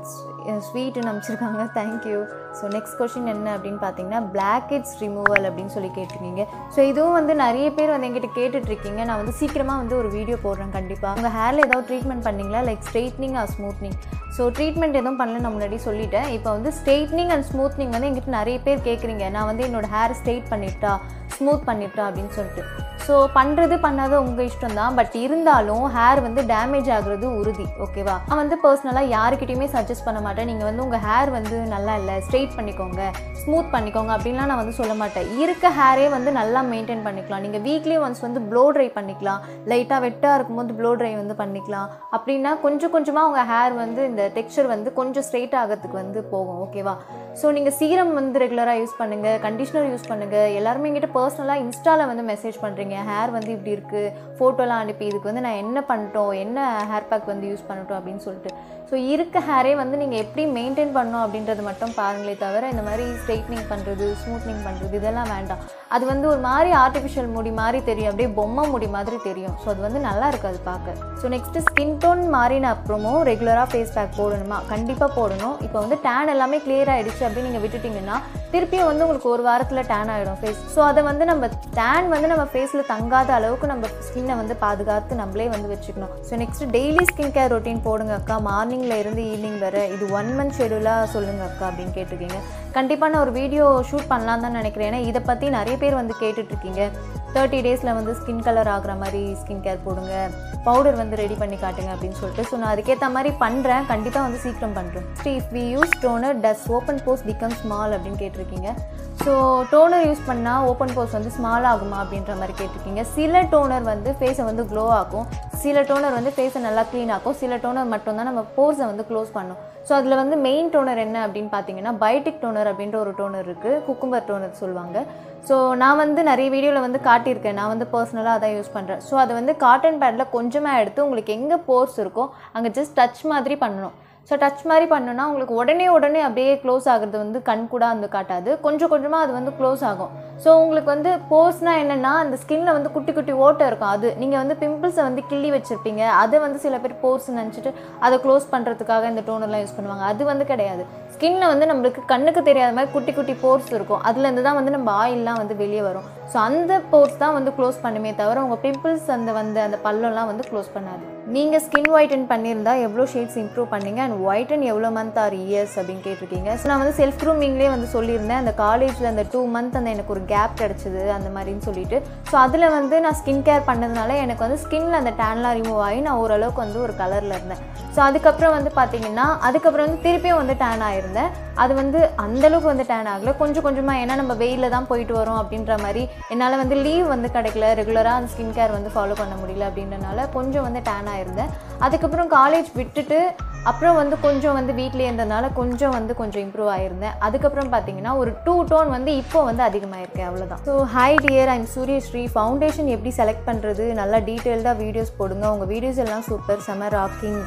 A: ஸ்வீட்டு நம்பிச்சிருக்காங்க தேங்க்யூ ஸோ நெக்ஸ்ட் கொஷின் என்ன அப்படின்னு பார்த்தீங்கன்னா பிளாக் ஹெட்ஸ் ரிமூவல் அப்படின்னு சொல்லி கேட்டிருக்கீங்க ஸோ இதுவும் வந்து நிறைய பேர் வந்து என்கிட்ட கேட்டுட்ருக்கீங்க நான் வந்து சீக்கிரமாக வந்து ஒரு வீடியோ போடுறேன் கண்டிப்பாக உங்கள் ஹேரில் ஏதாவது ட்ரீட்மெண்ட் பண்ணீங்களா like straightening or smoothening so treatment எதுவும் பண்ணல நான் முன்னாடி சொல்லிட்டேன் இப்போ வந்து ஸ்ட்ரெயிட்னிங் அண்ட் ஸ்மூத்னிங் வந்து எங்கிட்ட நிறைய பேர் கேட்குறீங்க நான் வந்து என்னோட ஹேர் ஸ்ட்ரெயிட் பண்ணிட்டா ஸ்மூத் பண்ணிட்டா அப்படின்னு சொல்லிட்டு ஸோ பண்ணுறது பண்ணாத உங்கள் இஷ்டம் தான் பட் இருந்தாலும் ஹேர் வந்து டேமேஜ் ஆகுறது உறுதி ஓகேவா நான் வந்து பர்சனலாக யாருக்கிட்டையுமே சஜஸ்ட் பண்ண மாட்டேன் நீங்கள் வந்து உங்கள் ஹேர் வந்து நல்லா இல்லை ஸ்ட்ரெயிட் பண்ணிக்கோங்க ஸ்மூத் பண்ணிக்கோங்க அப்படின்லாம் நான் வந்து சொல்ல மாட்டேன் இருக்க ஹேரே வந்து நல்லா மெயின்டைன் பண்ணிக்கலாம் நீங்கள் வீக்லி ஒன்ஸ் வந்து ப்ளோ ட்ரை பண்ணிக்கலாம் லைட்டாக வெட்டாக இருக்கும்போது ப்ளோ ட்ரை வந்து பண்ணிக்கலாம் அப்படின்னா கொஞ்சம் கொஞ்சமாக உங்கள் ஹேர் வந்து இந்த டெக்ஸ்சர் வந்து கொஞ்சம் ஸ்ட்ரெயிட் ஆகிறதுக்கு வந்து போகும் ஓகேவா ஸோ நீங்கள் சீரம் வந்து ரெகுலராக யூஸ் பண்ணுங்கள் கண்டிஷ்னர் யூஸ் பண்ணுங்கள் எல்லாருமே எங்கிட்ட பர்சனலாக இன்ஸ்டாவில் வந்து மெசேஜ் பண்ணுறீங்க ஹேர் வந்து இப்படி இருக்குது ஃபோட்டோலாம் அனுப்பி இதுக்கு வந்து நான் என்ன பண்ணட்டும் என்ன ஹேர் பேக் வந்து யூஸ் பண்ணட்டும் அப்படின்னு சொல்லிட்டு ஸோ இருக்க ஹேரே வந்து நீங்கள் எப்படி மெயின்டைன் பண்ணணும் அப்படின்றது மட்டும் பாருங்களே தவிர இந்த மாதிரி ஸ்ட்ரைட்னிங் பண்ணுறது ஸ்மூத்னிங் பண்ணுறது இதெல்லாம் வேண்டாம் அது வந்து ஒரு மாதிரி ஆர்டிஃபிஷியல் முடி மாதிரி தெரியும் அப்படியே பொம்மை முடி மாதிரி தெரியும் ஸோ அது வந்து நல்லா இருக்காது பார்க்க ஸோ நெக்ஸ்ட்டு ஸ்கின் டோன் மாறின அப்புறமும் ரெகுலராக ஃபேஸ் பேக் போடணுமா கண்டிப்பாக போடணும் இப்போ வந்து டேன் எல்லாமே clear ஆயிடுச்சு அப்படின்னு நீங்கள் விட்டுட்டிங்கன்னா திருப்பியும் வந்து உங்களுக்கு ஒரு வாரத்தில் டேன் ஆகிடும் ஃபேஸ் ஸோ அதை வந்து நம்ம டேன் வந்து நம்ம ஃபேஸில் தங்காத அளவுக்கு நம்ம ஸ்கின்னை வந்து பாதுகாத்து நம்மளே வந்து வச்சுக்கணும் so next daily skin care routine போடுங்க அக்கா மார்னிங்கில் இருந்து ஈவினிங் வரை இது ஒன் மந்த் ஷெடியூலாக சொல்லுங்க அக்கா அப்படின்னு கேட்டிருக்கீங்க கண்டிப்பாக நான் ஒரு வீடியோ ஷூட் பண்ணலாம் தான் நினைக்கிறேன் ஏன்னா இதை பற்றி நிறைய பேர் வந்து கேட்டுட்ருக்கீங்க தேர்ட்டி டேஸில் வந்து ஸ்கின் கலர் ஆகுற மாதிரி ஸ்கின் கேர் போடுங்க பவுடர் வந்து ரெடி பண்ணி காட்டுங்க அப்படின்னு சொல்லிட்டு ஸோ நான் அதுக்கேற்ற மாதிரி பண்ணுறேன் கண்டிப்பாக வந்து சீக்கிரம் பண்ணுறேன் if we use toner does open pores become small அப்படின்னு கேட்டிருக்கீங்க ஸோ டோனர் யூஸ் பண்ணால் ஓப்பன் போஸ் வந்து ஸ்மால் ஆகுமா அப்படின்ற மாதிரி கேட்டிருக்கீங்க சில டோனர் வந்து ஃபேஸை வந்து க்ளோ ஆக்கும் சில டோனர் வந்து ஃபேஸை நல்லா க்ளீன் ஆக்கும் சில டோனர் மட்டும்தான் நம்ம போர்ஸை வந்து க்ளோஸ் பண்ணும் ஸோ அதில் வந்து மெயின் டோனர் என்ன அப்படின்னு பார்த்தீங்கன்னா பயோட்டிக் டோனர் அப்படின்ற ஒரு டோனர் இருக்குது குக்கும்பர் டோனர் சொல்லுவாங்க ஸோ நான் வந்து நிறைய வீடியோவில் வந்து காட்டியிருக்கேன் நான் வந்து பர்சனலாக அதான் யூஸ் பண்ணுறேன் ஸோ அதை வந்து காட்டன் பேடில் கொஞ்சமாக எடுத்து உங்களுக்கு எங்கே போர்ஸ் இருக்கோ அங்கே ஜஸ்ட் டச் மாதிரி பண்ணணும் ஸோ டச் மாதிரி பண்ணோன்னா உங்களுக்கு உடனே உடனே அப்படியே க்ளோஸ் ஆகுறது வந்து கண் கூட வந்து காட்டாது கொஞ்சம் கொஞ்சமாக அது வந்து க்ளோஸ் ஆகும் ஸோ உங்களுக்கு வந்து போர்ஸ்னால் என்னென்னா அந்த ஸ்கின்ல வந்து குட்டி குட்டி ஓட்டை இருக்கும் அது நீங்கள் வந்து பிம்பிள்ஸை வந்து கிள்ளி வச்சுருப்பீங்க அதை வந்து சில பேர் போர்ஸ் நினச்சிட்டு அதை க்ளோஸ் பண்ணுறதுக்காக இந்த டோனர்லாம் யூஸ் பண்ணுவாங்க அது வந்து கிடையாது ஸ்கின்ல வந்து நம்மளுக்கு கண்ணுக்கு தெரியாத மாதிரி குட்டி குட்டி போர்ஸ் இருக்கும் அதுலேருந்து தான் வந்து நம்ம ஆயில்லாம் வந்து வெளியே வரும் ஸோ அந்த போர்ஸ் தான் வந்து க்ளோஸ் பண்ணுமே தவிர உங்கள் பிம்பிள்ஸ் அந்த வந்து அந்த பள்ளம்லாம் வந்து க்ளோஸ் பண்ணாது நீங்கள் ஸ்கின் ஒயிட்டன் பண்ணியிருந்தா எவ்வளோ ஷேட்ஸ் இம்ப்ரூவ் பண்ணீங்க அண்ட் ஒயிட்டன் எவ்வளோ மந்த் ஆர் இயர்ஸ் அப்படின்னு கேட்டிருக்கீங்க ஸோ நான் வந்து செல்ஃப் க்ரூமிங்லேயே வந்து சொல்லியிருந்தேன் அந்த காலேஜில் அந்த டூ மந்த் அந்த எனக்கு ஒரு கேப் கிடச்சிது அந்த மாதிரின்னு சொல்லிட்டு ஸோ அதில் வந்து நான் ஸ்கின் கேர் பண்ணதுனால எனக்கு வந்து ஸ்கின்ல அந்த டேன்லாம் ரிமூவ் ஆகி நான் ஓரளவுக்கு வந்து ஒரு கலரில் இருந்தேன் ஸோ அதுக்கப்புறம் வந்து பார்த்தீங்கன்னா அதுக்கப்புறம் வந்து திருப்பியும் வந்து டேன் ஆயிருந்தேன் அது வந்து அந்தளவுக்கு வந்து டேன் ஆகல கொஞ்சம் கொஞ்சமாக ஏன்னா நம்ம வெயிலில் தான் போயிட்டு வரோம் அப்படின்ற மாதிரி என்னால் வந்து லீவ் வந்து கிடைக்கல ரெகுலராக அந்த ஸ்கின் கேர் வந்து ஃபாலோ பண்ண முடியல அப்படின்றனால கொஞ்சம் வந்து டேன் ஆயிருந்தேன் அதுக்கப்புறம் காலேஜ் விட்டுட்டு அப்புறம் வந்து கொஞ்சம் வந்து வீட்லேயே இருந்ததுனால கொஞ்சம் வந்து கொஞ்சம் இம்ப்ரூவ் ஆயிருந்தேன் அதுக்கப்புறம் பார்த்தீங்கன்னா ஒரு டூ டோன் வந்து இப்போ வந்து அதிகமாயிருக்கு அவ்வளோதான் so hi dear I'm Suryasri foundation எப்படி செலக்ட் பண்ணுறது நல்லா டீட்டெயில்டாக வீடியோஸ் போடுங்க உங்கள் வீடியோஸ் எல்லாம் சூப்பர் செம ராக்கிங்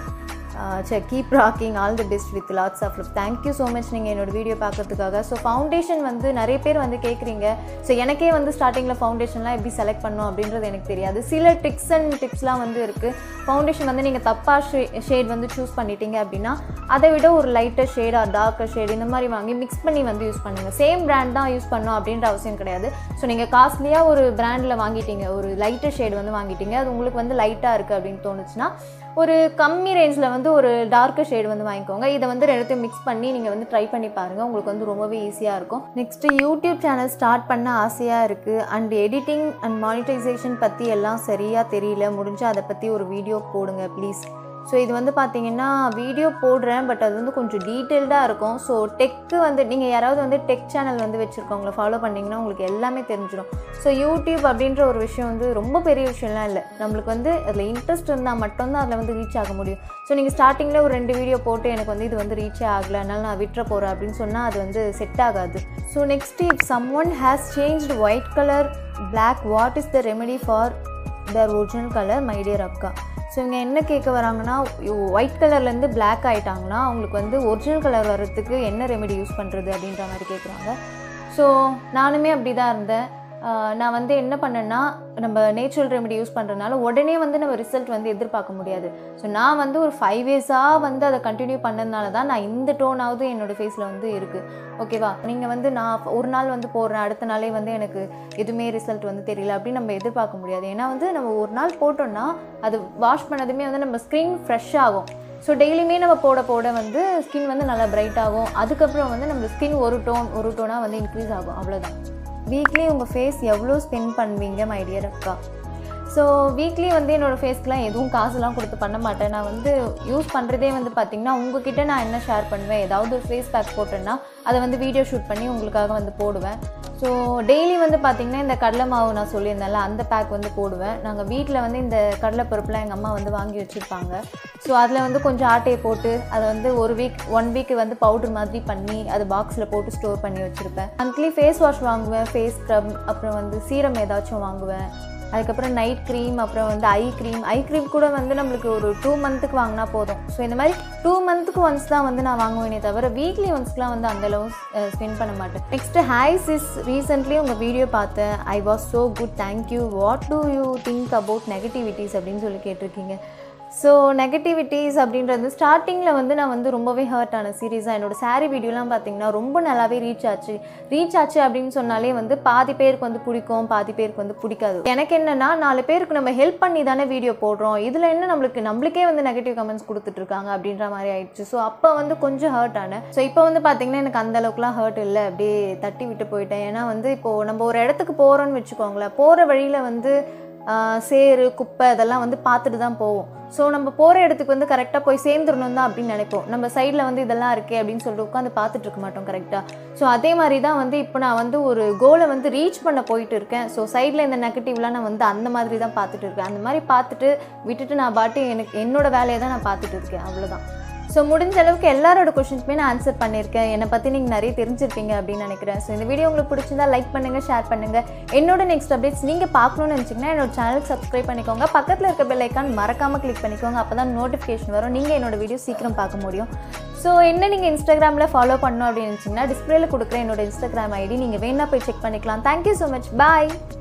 A: சரி keep rocking all the best with lots of love thank you so much நீங்கள் என்னோட வீடியோ பார்க்கறதுக்காக ஸோ ஃபவுண்டேஷன் வந்து நிறைய பேர் வந்து கேட்குறீங்க ஸோ எனக்கே வந்து ஸ்டார்டிங்கில் ஃபவுண்டேஷன்லாம் எப்படி செலக்ட் பண்ணணும் அப்படின்றது எனக்கு தெரியாது சில ட்ரிக்ஸ் அண்ட் டிப்ஸ்லாம் வந்து இருக்குது ஃபவுண்டேஷன் வந்து நீங்கள் தப்பாக ஷே ஷேட் வந்து சூஸ் பண்ணிட்டீங்க அப்படின்னா அதை விட ஒரு lighter shade or darker shade இந்த மாதிரி வாங்கி மிக்ஸ் பண்ணி வந்து யூஸ் பண்ணுங்கள் சேம் பிராண்ட் தான் யூஸ் பண்ணணும் அப்படின்ற அவசியம் கிடையாது ஸோ நீங்கள் காஸ்ட்லியாக ஒரு பிராண்டில் வாங்கிட்டீங்க ஒரு லைட்டர் ஷேட் வந்து வாங்கிட்டீங்க அது உங்களுக்கு வந்து லைட்டாக இருக்குது அப்படின்னு தோணுச்சுன்னா ஒரு கம்மி ரேஞ்சில் வந்து ஒரு டார்க்கர் ஷேடு வந்து வாங்கிக்கோங்க இதை வந்து ரெண்டுத்தையும் மிக்ஸ் பண்ணி நீங்கள் வந்து ட்ரை பண்ணி பாருங்கள் உங்களுக்கு வந்து ரொம்பவே ஈஸியாக இருக்கும் நெக்ஸ்ட்டு யூடியூப் சேனல் ஸ்டார்ட் பண்ண ஆசையாக இருக்குது அண்ட் எடிட்டிங் அண்ட் மானிட்டைசேஷன் பற்றி எல்லாம் சரியாக தெரியல முடிஞ்சால் அதை பற்றி ஒரு வீடியோ போடுங்க ப்ளீஸ் ஸோ இது வந்து பார்த்தீங்கன்னா வீடியோ போடுறேன் பட் அது வந்து கொஞ்சம் டீட்டெயில்டாக இருக்கும் ஸோ டெக்கு வந்து நீங்கள் யாராவது வந்து டெக் சேனல் வந்து வச்சுருக்கவங்கள ஃபாலோ பண்ணிங்கன்னா உங்களுக்கு எல்லாமே தெரிஞ்சிடும் ஸோ யூடியூப் அப்படின்ற ஒரு விஷயம் வந்து ரொம்ப பெரிய விஷயம்லாம் இல்லை நம்மளுக்கு வந்து அதில் இன்ட்ரெஸ்ட் இருந்தால் மட்டும்தான் அதில் வந்து ரீச் ஆக முடியும் ஸோ நீங்கள் ஸ்டார்டிங்கில் ஒரு ரெண்டு வீடியோ போட்டு எனக்கு வந்து இது வந்து ரீச்சே ஆகலை அதனால நான் விட்டுற போகிறேன் அப்படின்னு சொன்னால் அது வந்து செட் ஆகாது so next if someone has changed white colour black what is the remedy for their original colour my dear அக்கா ஸோ இவங்க என்ன கேட்க வராங்கன்னா ஒயிட் கலர்லேருந்து பிளாக் ஆகிட்டாங்கன்னா அவங்களுக்கு வந்து ஒரிஜினல் கலர் வர்றதுக்கு என்ன ரெமெடி யூஸ் பண்ணுறது அப்படின்ற மாதிரி கேட்குறாங்க ஸோ நானுமே அப்படி தான் இருந்தேன் ஆஹ் நான் வந்து என்ன பண்ணேன்னா நம்ம நேச்சுரல் ரெமெடி யூஸ் பண்ணுறதுனால உடனே வந்து நம்ம ரிசல்ட் வந்து எதிர்பார்க்க முடியாது ஸோ நான் வந்து ஒரு ஃபைவ் இயர்ஸாக வந்து அதை கண்டினியூ பண்ணதுனால தான் நான் இந்த டோனாவது என்னோடய ஃபேஸில் வந்து இருக்குது ஓகேவா நீங்கள் வந்து நான் ஒரு நாள் வந்து போடுறேன் அடுத்த நாளே வந்து எனக்கு எதுவுமே ரிசல்ட் வந்து தெரியல அப்படின்னு நம்ம எதிர்பார்க்க முடியாது ஏன்னா வந்து நம்ம ஒரு நாள் போட்டோம்னா அது வாஷ் பண்ணதுமே வந்து நம்ம ஸ்க்ரீன் ஃப்ரெஷ் ஆகும் ஸோ டெய்லியுமே நம்ம போட போட வந்து ஸ்கின் வந்து நல்லா பிரைட் ஆகும் அதுக்கப்புறம் வந்து நம்ம ஸ்கின் ஒரு டோன் ஒரு டோனாக வந்து இன்க்ரீஸ் ஆகும் அவ்வளோதான் வீக்லி உங்கள் ஃபேஸ் எவ்வளோ ஸ்பெண்ட் பண்ணுவீங்க மை டியர் அக்கா ஸோ வீக்லி வந்து என்னோடய ஃபேஸ்க்குலாம் எதுவும் காசுலாம் கொடுத்து பண்ண மாட்டேன் நான் வந்து யூஸ் பண்ணுறதே வந்து பார்த்திங்கன்னா உங்ககிட்ட நான் என்ன ஷேர் பண்ணுவேன் ஏதாவது ஒரு ஃபேஸ் பேக் போட்டேன்னா அதை வந்து வீடியோ ஷூட் பண்ணி உங்களுக்காக வந்து போடுவேன் ஸோ டெய்லி வந்து பார்த்திங்கன்னா இந்த கடலை மாவு நான் சொல்லியிருந்தேன்ல அந்த பேக் வந்து போடுவேன் நாங்கள் வீட்டில் வந்து இந்த கடலை பருப்புலாம் எங்கள் அம்மா வந்து வாங்கி வச்சுருப்பாங்க ஸோ அதில் வந்து கொஞ்சம் ஆட்டையை போட்டு அதை வந்து ஒரு வீக் ஒன் வீக் வந்து பவுடர் மாதிரி பண்ணி அது பாக்ஸில் போட்டு ஸ்டோர் பண்ணி வச்சுருப்பேன் மந்த்லி ஃபேஸ் வாஷ் வாங்குவேன் ஃபேஸ் ஸ்க்ரப் அப்புறம் வந்து சீரம் ஏதாச்சும் வாங்குவேன் அதுக்கப்புறம் நைட் க்ரீம் அப்புறம் வந்து ஐ க்ரீம் ஐ க்ரீம் கூட வந்து நம்மளுக்கு ஒரு டூ மந்த்துக்கு வாங்கினா போதும் ஸோ இந்த மாதிரி டூ மந்த்துக்கு ஒன்ஸ் தான் வந்து நான் வாங்குவேனே தவிர வீக்லி ஒன்ஸ்க்குலாம் வந்து அந்தளவு ஸ்பெண்ட் பண்ண மாட்டேன் நெக்ஸ்ட்டு ஹாய் சிஸ் ரீசெண்ட்லி உங்கள் வீடியோ பார்த்தேன் I was so good thank you what do you think about negativities அப்படின்னு சொல்லி கேட்டிருக்கீங்க ஸோ நெகட்டிவிட்டிஸ் அப்படின்றது ஸ்டார்டிங்கில் வந்து நான் வந்து ரொம்பவே ஹர்ட் ஆன சீரியஸாக என்னோட சாரீ வீடியோலாம் பார்த்தீங்கன்னா ரொம்ப நல்லாவே ரீச் ஆச்சு ரீச் ஆச்சு அப்படின்னு சொன்னாலே வந்து பாதி பேருக்கு வந்து பிடிக்கும் பாதி பேருக்கு வந்து பிடிக்காது எனக்கு என்னன்னா நாலு பேருக்கு நம்ம ஹெல்ப் பண்ணி தானே வீடியோ போடுறோம் இதில் என்ன நம்மளுக்கு நம்மளுக்கே வந்து நெகட்டிவ் கமெண்ட்ஸ் கொடுத்துட்டு இருக்காங்க அப்படின்ற மாதிரி ஆயிடுச்சு ஸோ அப்போ வந்து கொஞ்சம் ஹர்ட் ஆனேன் ஸோ இப்போ வந்து பார்த்தீங்கன்னா எனக்கு அந்த அளவுக்குலாம் ஹர்ட் இல்லை அப்படியே தட்டி விட்டு போயிட்டேன் ஏன்னா வந்து இப்போது நம்ம ஒரு இடத்துக்கு போகிறோன்னு வச்சுக்கோங்களேன் போகிற வழியில் வந்து ஆஹ் சேறு குப்பை இதெல்லாம் வந்து பார்த்துட்டு தான் போவோம் ஸோ நம்ம போகிற இடத்துக்கு வந்து கரெக்டாக போய் சேர்ந்துடணும் தான் அப்படின்னு நினைப்போம் நம்ம சைடில் வந்து இதெல்லாம் இருக்கே அப்படின்னு சொல்லிட்டு உட்காந்து பார்த்துட்டு இருக்க மாட்டோம் கரெக்டாக ஸோ அதே மாதிரி தான் வந்து இப்போ நான் வந்து ஒரு கோலை வந்து ரீச் பண்ண போயிட்டு இருக்கேன் ஸோ சைடில் இந்த நெகட்டிவ்லாம் நான் வந்து அந்த மாதிரி தான் பார்த்துட்டு இருக்கேன் அந்த மாதிரி பார்த்துட்டு விட்டுட்டு நான் பாட்டு எனக்கு என்னோட வேலையை தான் நான் பார்த்துட்டு இருக்கேன் அவ்வளோதான் ஸோ முடிஞ்ச அளவுக்கு எல்லாரோட கொஷின்ஸுமே நான் ஆன்சர் பண்ணியிருக்கேன் என்னை பற்றி நீங்கள் நிறைய தெரிஞ்சிருப்பீங்க அப்படின்னு நினைக்கிறேன் ஸோ இந்த வீடியோ உங்களுக்கு பிடிச்சிருந்தா லைக் பண்ணுங்கள் ஷேர் பண்ணுங்கள் என்னோட நெக்ஸ்ட் அப்டேட்ஸ் நீங்கள் பார்க்கணும்னு நினச்சிங்கன்னா என்னோட சேனலுக்கு சப்ஸ்கிரைப் பண்ணிக்கோங்க பக்கத்தில் இருக்க பெல் ஐக்கான் மறக்காமல் கிளிக் பண்ணிக்கோங்க அப்போ தான் நோட்டிஃபிகேஷன் வரும் நீங்கள் என்னோட வீடியோ சீக்கிரம் பார்க்க முடியும் ஸோ என்ன நீங்கள் இன்ஸ்டாகிராமில் ஃபாலோ பண்ணணும் அப்படின்னு நினச்சிங்கன்னா டிஸ்பிளேல கொடுக்குற என்னோட இன்ஸ்டாகிராம் ஐடி நீங்கள் வேணா போய் செக் பண்ணிக்கலாம் தேங்க்யூ ஸோ மச் பாய்